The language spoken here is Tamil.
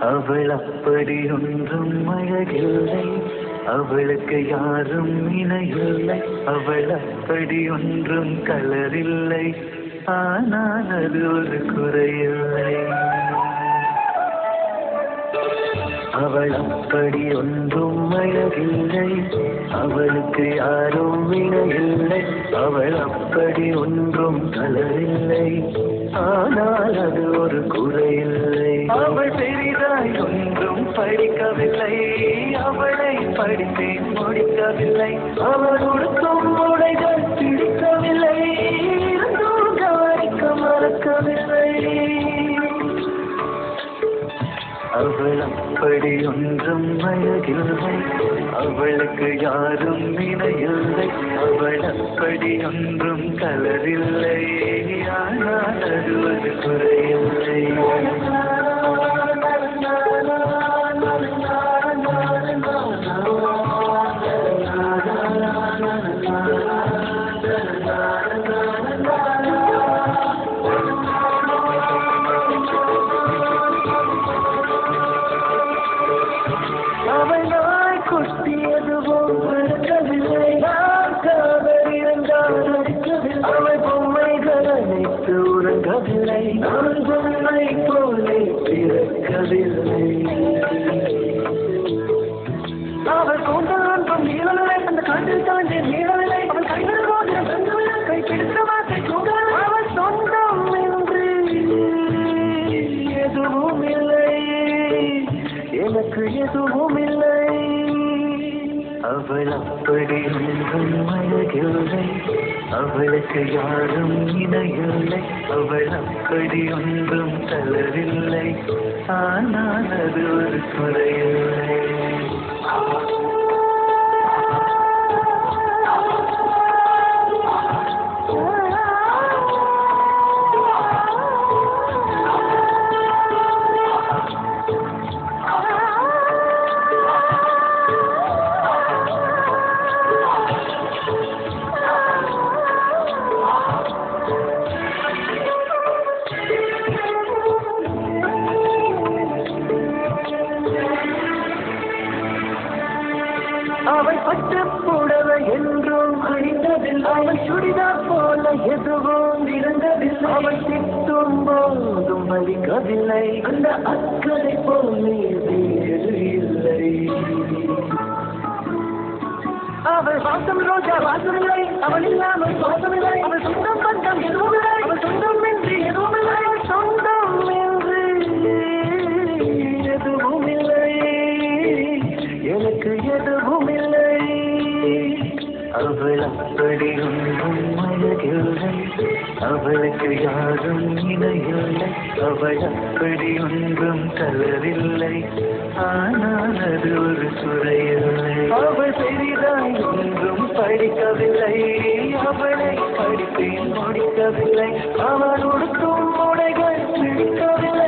அவள் அப்படி ஒன்றும் அழகில்லை அவளுக்கு யாரும் இணையில்லை அவள் அப்படி ஒன்றும் கலரில்லை ஆனால் அது ஒரு குறையில்லை அவள் அப்படி ஒன்றும் அழகில்லை அவளுக்கு யாரும் இணையில்லை அவள் அப்படி ஒன்றும் கலரில்லை ஆனால் அது ஒரு குறையில்லை அவள் பெரிதாய் ஒன்றும் படிக்கவில்லை அவளை படித்தேன் முடிக்கவில்லை அவள் உடுக்கும் உடைகள் பிடிக்கவில்லை இருந்தும் கவனிக்க மறக்கவில்லை அவள் அப்படி ஒன்றும் அழகில்லை அவளுக்கு யாரும் இணையில்லை அவள் அப்படி ஒன்றும் கலரில்லை ஆனால் அது ஒரு குறையில்லை அவள் நாய் கொட்டியதுவோ மறக்கவில்லை நான் காதல் இருந்தால் நடிக்கவில்லை அவள் பொம்மைகள் அனைத்து உறங்கவில்லை நான் பொம்மை போலே பிறக்கவில்லை அவள் கூந்தல் அன்பம் நீளவில்லை அந்த காற்றில் தாண்டி நீளவில்லை அவள் கைகள் மோதிரம் தங்கவில்லை கை பிடித்த வார்த்தை கூந்தல் அவள் சொந்தம் என்று எதுவும் இல்லை எனக்கு எதுவும் இல்லை அவள் அப்படி ஒன்றும் அழகில்லை அவளுக்கு யாரும் இணையில்லை அவள் அப்படி ஒன்றும் தளரில்லை ஆனால் அது ஒரு குறையில்லை அவள் பட்டு புடவை என்றும் அணிந்ததில் அவள் சுடிதார் போல எதுவும் இருந்ததில்லை அவள் திட்டும் போதும் வலிக்கவில்லை அந்த அக்கறை போலே வேறு இல்லை அவள் வாசம் ரோஜா வாசமில்லை அவள் இல்லாமல் வாசமில்லை அவள் சொந்தம் பந்தம் எதுவும் இல்லை அவள் சொந்தம் என்று எதுவும் இல்லை அவள் சொந்தம் என்று எதுவும் இல்லை எனக்கு எதுவும் இல்லை அவள் அப்படி ஒன்றும் அழகில்லை அவளுக்கு யாரும் இணையில்லை அவள் அப்படி ஒன்றும் கலரில்லை ஆனால் அது ஒரு குறையில்லை அவள் பெரிதாய் ஒன்றும் படிக்கவில்லை அவளை படித்தேன் முடிக்கவில்லை அவள் உடுக்கும் உடைகள் பிடிக்கவில்லை